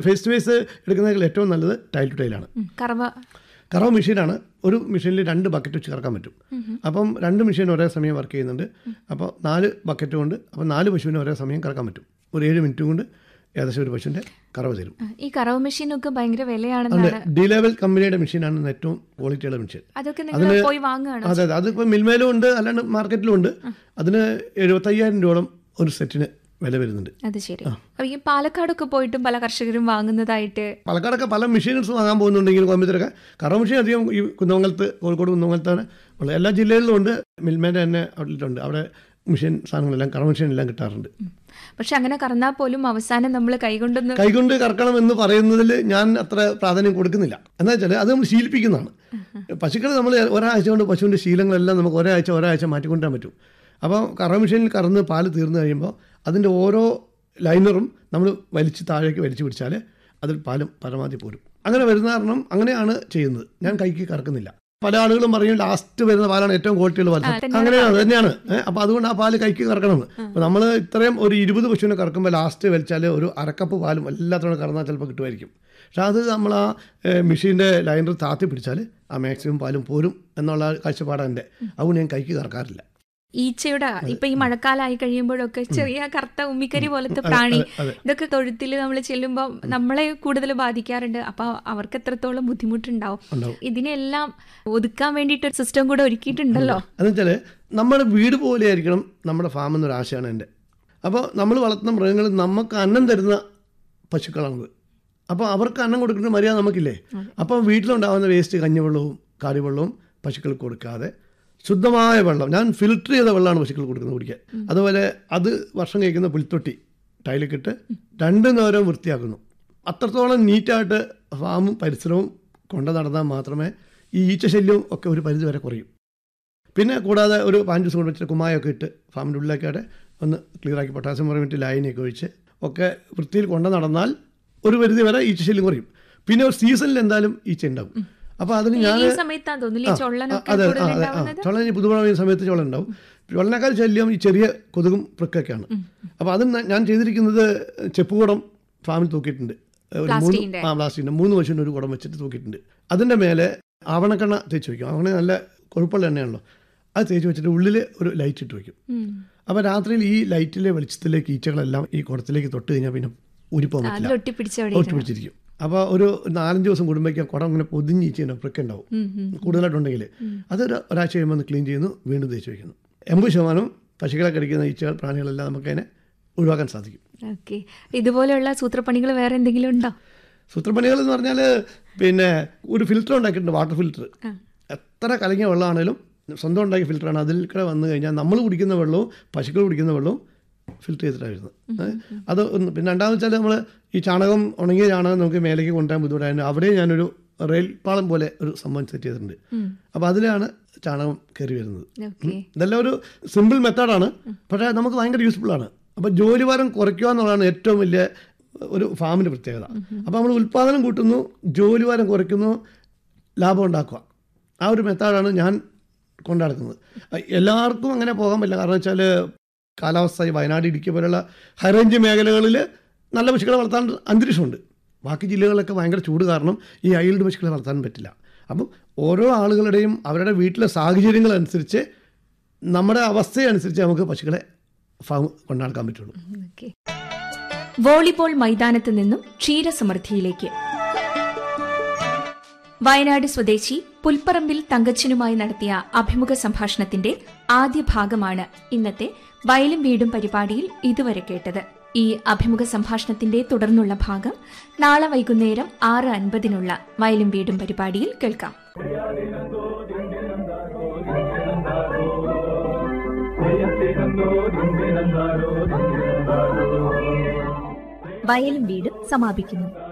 Face to face എടുക്കുന്നതിൽ ഏറ്റവും നല്ലത് ടൈൽ ടു ടൈലാണ് ഉം, കറവ കറവ് മെഷീനാണ് ഒരു മെഷീനിൽ രണ്ട് ബക്കറ്റ് വെച്ച് കറക്കാൻ പറ്റും അപ്പം രണ്ട് മെഷീൻ ഒരേ സമയം വർക്ക് ചെയ്യുന്നുണ്ട് അപ്പോൾ നാല് ബക്കറ്റ് കൊണ്ട് അപ്പോൾ നാല് പശുവിനെ ഒരേ സമയം കറക്കാൻ പറ്റും ഒരു ഏഴ് മിനിറ്റ് കൊണ്ട് ഏകദേശം ഒരു പശുവിൻ്റെ കറവ് തരും ആ, ഈ കറവ് മെഷീനൊക്കെ ഭയങ്കര അതുകൊണ്ട് വിലയാണെന്നാണ് ഡി ലെവൽ കമ്പനിയുടെ മെഷീനാണ് ഏറ്റവും ക്വാളിറ്റിയുള്ള മെഷീൻ അതൊക്കെ നിങ്ങൾ പോയി വാങ്ങുകയാണോ അതെ അതെ അതിപ്പോൾ മിൽമേലും ഉണ്ട് അല്ലാണ്ട് മാർക്കറ്റിലും ഉണ്ട് അതിന് എഴുപത്തയ്യായിരം രൂപയോളം ഒരു സെറ്റിന് വില വരുന്നുണ്ട് അത് ശരി അപ്പൊ ഈ പാലക്കാടൊക്കെ പോയിട്ടും പല കർഷകരും വാങ്ങുന്നതായിട്ട് പാലക്കാടൊക്കെ പല മെഷീൻസ് വാങ്ങാൻ പോകുന്നുണ്ടെങ്കിൽ കോയമ്പത്തൂരൊക്കെ കറ മെഷീൻ അധികം ഈ കുന്നമംഗലത്ത് കോഴിക്കോട് കുന്നമംഗലത്താണ് ഉള്ളത് എല്ലാ ജില്ലകളിലും ഉണ്ട് മിൽമേൻ്റെ തന്നെ ഔട്ട്ലെറ്റ് അവിടെ മെഷീൻ സാധനങ്ങളെല്ലാം കറ മെഷീൻ എല്ലാം കിട്ടാറുണ്ട് പക്ഷെ അങ്ങനെ കറന്നാൽ പോലും അവസാനം നമ്മൾ കൈകൊണ്ടൊന്ന് കൈകൊണ്ട് കറക്കണം എന്ന് പറയുന്നതിൽ ഞാൻ അത്ര പ്രാധാന്യം കൊടുക്കുന്നില്ല എന്താ വെച്ചാൽ അത് നമ്മൾ ശീലിപ്പിക്കുന്നതാണ് പശുക്കൾ നമ്മൾ ഒരാഴ്ച കൊണ്ട് പശുവിൻ്റെ ശീലങ്ങളെല്ലാം നമുക്ക് ഒരാഴ്ച ഒരാഴ്ച മാറ്റിക്കൊണ്ടുവരാൻ പറ്റും അപ്പോൾ കറ മെഷീനിൽ കറന്ന് പാല് തീർന്നു കഴിയുമ്പോൾ അതിൻ്റെ ഓരോ ലൈനറും നമ്മൾ വലിച്ച് താഴേക്ക് വലിച്ചു പിടിച്ചാൽ അതിൽ പാലും പരമാവധി പോരും അങ്ങനെ വരുന്ന കാരണം അങ്ങനെയാണ് ചെയ്യുന്നത് ഞാൻ കൈക്ക് കറക്കുന്നില്ല പല ആളുകളും പറയും ലാസ്റ്റ് വരുന്ന പാലാണ് ഏറ്റവും ക്വാളിറ്റിയുള്ള പാൽ തന്നെയാണ് അങ്ങനെയാണ് അത് തന്നെയാണ് ഏഹ് അപ്പോൾ അതുകൊണ്ട് ആ പാല് കൈക്ക് കറക്കണമെന്ന് അപ്പോൾ നമ്മൾ ഇത്രയും ഒരു ഇരുപത് പശുവിനെ കറക്കുമ്പോൾ ലാസ്റ്റ് വലിച്ചാൽ ഒരു അരക്കപ്പ് പാലും എല്ലാത്തോടെ കറന്നാൽ ചിലപ്പോൾ കിട്ടുമായിരിക്കും പക്ഷെ അത് നമ്മൾ ആ മെഷീൻ്റെ ലൈനർ താത്തി പിടിച്ചാൽ ആ മാക്സിമം പാലും പോരും എന്നുള്ള കാഴ്ചപ്പാടാണ് എൻ്റെ അതുകൊണ്ട് ഞാൻ കൈക്ക് കറക്കാറില്ല ഈച്ചയുടെ ഇപ്പൊ ഈ മഴക്കാലമായി കഴിയുമ്പോഴൊക്കെ ചെറിയ കറുത്ത ഉമ്മിക്കരി പോലത്തെ പ്രാണി അതെ. ഇതൊക്കെ തൊഴുത്തിൽ നമ്മൾ ചെല്ലുമ്പോൾ നമ്മളെ കൂടുതൽ ബാധിക്കാറുണ്ട് അപ്പൊ അവർക്ക് എത്രത്തോളം ബുദ്ധിമുട്ടുണ്ടാവും ഉണ്ടാവും. ഇതിനെല്ലാം ഒതുക്കാൻ വേണ്ടിയിട്ട് ഒരു സിസ്റ്റം കൂടെ ഒരുക്കിയിട്ടുണ്ടല്ലോ എന്ന് വെച്ചാൽ നമ്മുടെ വീട് പോലെ ആയിരിക്കണം നമ്മുടെ ഫാം എന്നൊരു ആശയമാണ് എൻ്റെ അപ്പോൾ നമ്മൾ വളർത്തുന്ന മൃഗങ്ങൾ നമുക്ക് അന്നം തരുന്ന പശുക്കളാണത് അപ്പോൾ അവർക്ക് അന്നം കൊടുക്കുന്ന മര്യാദ നമുക്കില്ലേ അപ്പോൾ വീട്ടിലുണ്ടാകുന്ന വേസ്റ്റ് കഞ്ഞിവെള്ളവും കാടിവെള്ളവും പശുക്കൾക്ക് കൊടുക്കാതെ ശുദ്ധമായ വെള്ളം ഞാൻ ഫിൽറ്റർ ചെയ്ത വെള്ളമാണ് പശുക്കൾ കൊടുക്കുന്നത് കുടിക്കാൻ അതുപോലെ അത് വർഷം കഴിക്കുന്ന പുൽത്തൊട്ടി ടൈലൊക്കെ രണ്ട് നേരവും വൃത്തിയാക്കുന്നു അത്രത്തോളം നീറ്റായിട്ട് ഫാമും പരിസരവും കൊണ്ടു നടന്നാൽ മാത്രമേ ഈ ഈച്ച ശല്യവും ഒക്കെ ഒരു പരിധി വരെ കുറയും പിന്നെ കൂടാതെ ഒരു പതിനഞ്ച് ദിവസം കൊണ്ട് വെച്ചിട്ട് കുമ്മായൊക്കെ ഇട്ട് ഫാമിൻ്റെ ഉള്ളിലേക്കായിട്ട് ഒന്ന് ക്ലിയറാക്കി പൊട്ടാസ്യം പറഞ്ഞിട്ട് ലൈനൊക്കെ ഒഴിച്ച് ഒക്കെ വൃത്തിയിൽ കൊണ്ടു നടന്നാൽ ഒരു പരിധി വരെ ഈച്ച ശല്യം കുറയും പിന്നെ ഒരു സീസണിൽ എന്തായാലും ഈച്ച ഉണ്ടാവും അപ്പോൾ അതിന് ഞാൻ ഈ സമയത്താന്ന് തോന്നില്ല ഈ ചൊള്ളനൊക്കെ അതെ കൂടുതൽ ആ, അതെ ആ ഉണ്ടാവുന്നത് ചുള ഈ പുതുമഴ പെയ്യുന്ന സമയത്ത് ചുള ഉണ്ടാവും ചുളനേക്കാൾ ശല്യം ഈ ചെറിയ കൊതുകും വൃക്കൊക്കെയാണ് അപ്പോൾ അത് ന- ഞാൻ ചെയ്തിരിക്കുന്നത് ചെപ്പുകുടം ഫാമിൽ തൂക്കിയിട്ടുണ്ട് ഒരു മൂന്ന് പ്ലാസ്റ്റിക്കിന്റെ? ആ പ്ലാസ്റ്റിക്കിൻ്റെ മൂന്ന് പശുവിന് ഒരു കുടം വെച്ചിട്ട് തൂക്കിയിട്ടുണ്ട് അതിൻ്റെ മേലെ ആവണക്കണ്ണ തേച്ച് വയ്ക്കും ആവണ നല്ല കൊഴുപ്പുള്ള എണ്ണയാണല്ലോ അത് തേച്ച് വെച്ചിട്ട് ഉള്ളിൽ ഒരു ലൈറ്റ് ഇട്ട് വയ്ക്കും ഉം. അപ്പോൾ രാത്രിയിൽ ഈ ലൈറ്റിലെ വെളിച്ചത്തിലേക്ക് ഈച്ചകളെല്ലാം ഈ കുടത്തിലേക്ക് തൊട്ട് കഴിഞ്ഞാൽ പിന്നെ ഊരിപ്പോകാൻ പറ്റില്ല അതിൽ ഒട്ടിപ്പിടിച്ച് അവിടെ ഒട്ടി പിടിച്ചിരിക്കും അപ്പോൾ ഒരു നാലഞ്ച് ദിവസം കൂടുമ്പോഴേക്കും കുടം ഇങ്ങനെ പൊതിഞ്ഞ് ഈച്ചയുണ്ടാവും വൃക്ക ഉണ്ടാവും ഉം, ഉം. കൂടുതലായിട്ടുണ്ടെങ്കിൽ അതൊരു ഒരാഴ്ച കഴിയുമ്പോൾ ഒന്ന് ക്ലീൻ ചെയ്യുന്നു വീണ്ടും തേച്ച് വയ്ക്കുന്നു എൺപത് ശതമാനം പശുക്കളെ കടിക്കുന്ന ഈച്ചകൾ പ്രാണികളെല്ലാം നമുക്ക് അതിനെ ഒഴിവാക്കാൻ സാധിക്കും ഓക്കെ ഇതുപോലെയുള്ള സൂത്രപ്പണികൾ വേറെ എന്തെങ്കിലും ഉണ്ടോ സൂത്രപ്പണികൾ എന്ന് പറഞ്ഞാൽ പിന്നെ ഒരു ഫിൽറ്റർ ഉണ്ടാക്കിയിട്ടുണ്ട് വാട്ടർ ഫിൽറ്റർ ആ. എത്ര കലങ്ങിയ വെള്ളമാണേലും സ്വന്തം ഉണ്ടാക്കിയ ഫിൽറ്ററാണ് അതിൽ കൂടെ വന്നു കഴിഞ്ഞാൽ നമ്മൾ കുടിക്കുന്ന വെള്ളവും പശുക്കൾ കുടിക്കുന്ന വെള്ളവും ഫിൽറ്റർ ചെയ്തിട്ടാണ് വരുന്നത് ഏ? അത് ഒന്ന് പിന്നെ രണ്ടാമെന്ന് വെച്ചാൽ നമ്മൾ ഈ ചാണകം ഉണങ്ങിയ ചാണകം നമുക്ക് മേലേക്ക് കൊണ്ടുവരാൻ ബുദ്ധിമുട്ടായിരുന്നു അവിടെ ഞാനൊരു റെയിൽ പാളം പോലെ ഒരു സംഭവം സെറ്റ് ചെയ്തിട്ടുണ്ട് ഉം. അപ്പോൾ അതിലാണ് ചാണകം കയറി വരുന്നത് ഓക്കെ ഇതെല്ലാം ഒരു സിമ്പിൾ മെത്തേഡാണ് പക്ഷേ നമുക്ക് ഭയങ്കര യൂസ്ഫുള്ളാണ് അപ്പോൾ ജോലിഭാരം കുറയ്ക്കുക എന്നുള്ളതാണ് ഏറ്റവും വലിയ ഒരു ഫാമിൻ്റെ പ്രത്യേകത അപ്പോൾ നമ്മൾ ഉൽപ്പാദനം കൂട്ടുന്നു ജോലിഭാരം കുറയ്ക്കുന്നു ലാഭം ഉണ്ടാക്കുക ആ ഒരു മെത്തേഡാണ് ഞാൻ കൊണ്ടു നടക്കുന്നത് എല്ലാവർക്കും അങ്ങനെ പോകാൻ പറ്റില്ല കാരണം വെച്ചാൽ കാലാവസ്ഥ ഈ വയനാട് ഇടുക്കി പോലുള്ള ഹൈറേഞ്ച് മേഖലകളിൽ നല്ല പശുക്കളെ വളർത്താൻ അന്തരീക്ഷമുണ്ട് ബാക്കി ജില്ലകളിലൊക്കെ ഭയങ്കര ചൂട് കാരണം ഈ ഐൽഡ് പശുക്കളെ വളർത്താൻ പറ്റില്ല അപ്പം ഓരോ ആളുകളുടെയും അവരുടെ വീട്ടിലെ സാഹചര്യങ്ങൾ അനുസരിച്ച് നമ്മുടെ അവസ്ഥയനുസരിച്ച് നമുക്ക് പശുക്കളെ ഫാം കൊണ്ടുനടക്കാൻ പറ്റുള്ളൂ ഓക്കെ വോളിബോൾ മൈതാനത്ത് നിന്നും ക്ഷീരസമൃദ്ധിയിലേക്ക് വയനാട് സ്വദേശി പുൽപ്പറമ്പിൽ തങ്കച്ചനുമായി നടത്തിയ അഭിമുഖ സംഭാഷണത്തിന്റെ ആദ്യ ഭാഗമാണ് ഇന്നത്തെ വയലും വീടും പരിപാടിയിൽ ഇതുവരെ കേട്ടത് ഈ അഭിമുഖ സംഭാഷണത്തിന്റെ തുടർന്നുള്ള ഭാഗം നാളെ വൈകുന്നേരം ആറ് അൻപതിനുള്ള വയലും വീടും പരിപാടിയിൽ കേൾക്കാം വയലും വീടും സമാപിക്കുന്നു